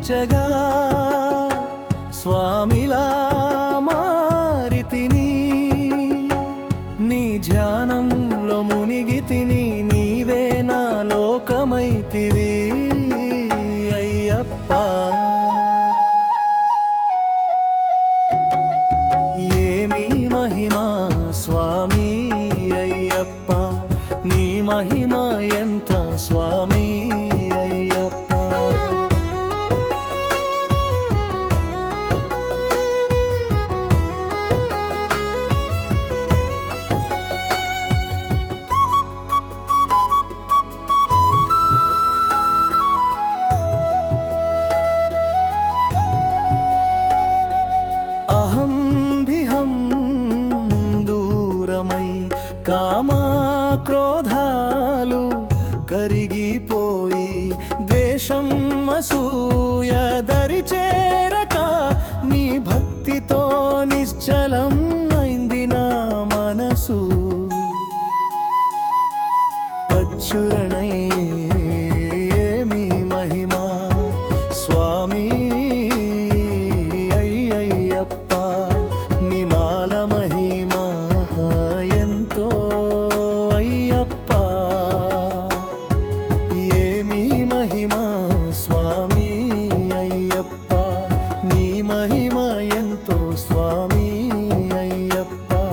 ధ్యానించగా స్వామిలా మారితిని నీ ధ్యానంలో మునిగితిని నీవే నా లోకమైతివి అయ్యప్ప ఏమి మహిమా స్వామి అయ్యప్ప నీ మహిమ ఎంత స్వామి అయ్యప్ప అహం విహం దూరమై కామా క్రోధాలు కరిగిపోయి ద్వేషం అసూయ దరి చేరక నీ భక్తితో నిశ్చలం అయింది నా మనసు అచ్చురణై ఏమి మహిమా స్వామి అయ్యయ్యప్ప నిమాల మహిమా ఎంతో అయ్యప్ప ఏమి మహిమా స్వామి అయ్యప్ప నీ మహిమ ఎంతో స్వామి అయ్యప్ప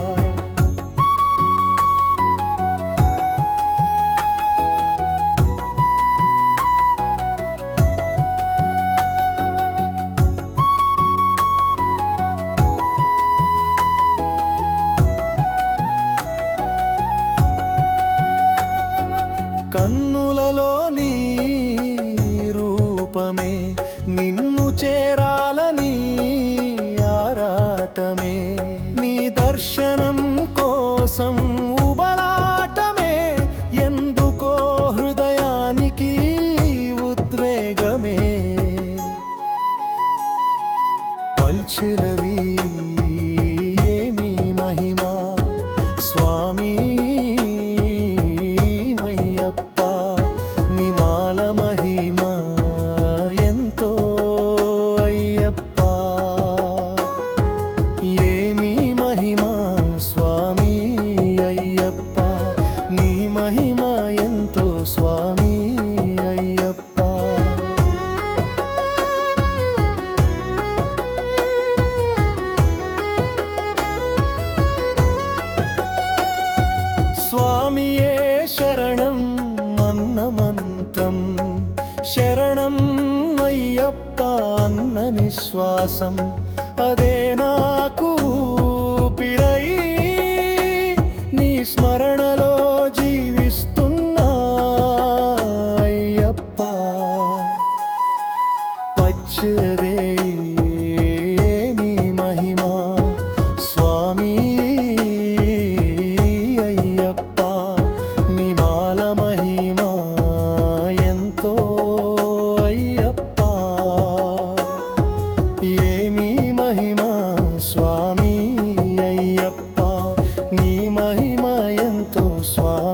కన్నులలో నీ రూపమే నిన్ను చేరాలని ఆరాటమే నీ దర్శనం కోసం ఉబలాటమే ఎందుకో హృదయానికి ఉద్వేగమే పల్చిరవి ఏమి మహిమా స్వామి అయ్యప్ప నిమాల మహిమా ఎంతో అయ్యప్ప ఏమి మహిమా స్వామి అయ్యప్ప నీ మహిమ ఎంతో స్వామి అయ్యప్ప స్వామియే శరణం అన్నమంతం శరణం అయ్యప్ప అన్న నిశ్వాసం అదే నాకు ఊపిరై నీ స్మరణలో జీవిస్తున్నా అయ్యప్ప పచ్చరే నీ మహిమా స్వామి అయ్యప్ప నిమాల మహిమా ఎంతో అయ్యప్ప ఏమి మహిమా స్వామి అయ్యప్ప నీ మహిమ ఎంతో స్వామి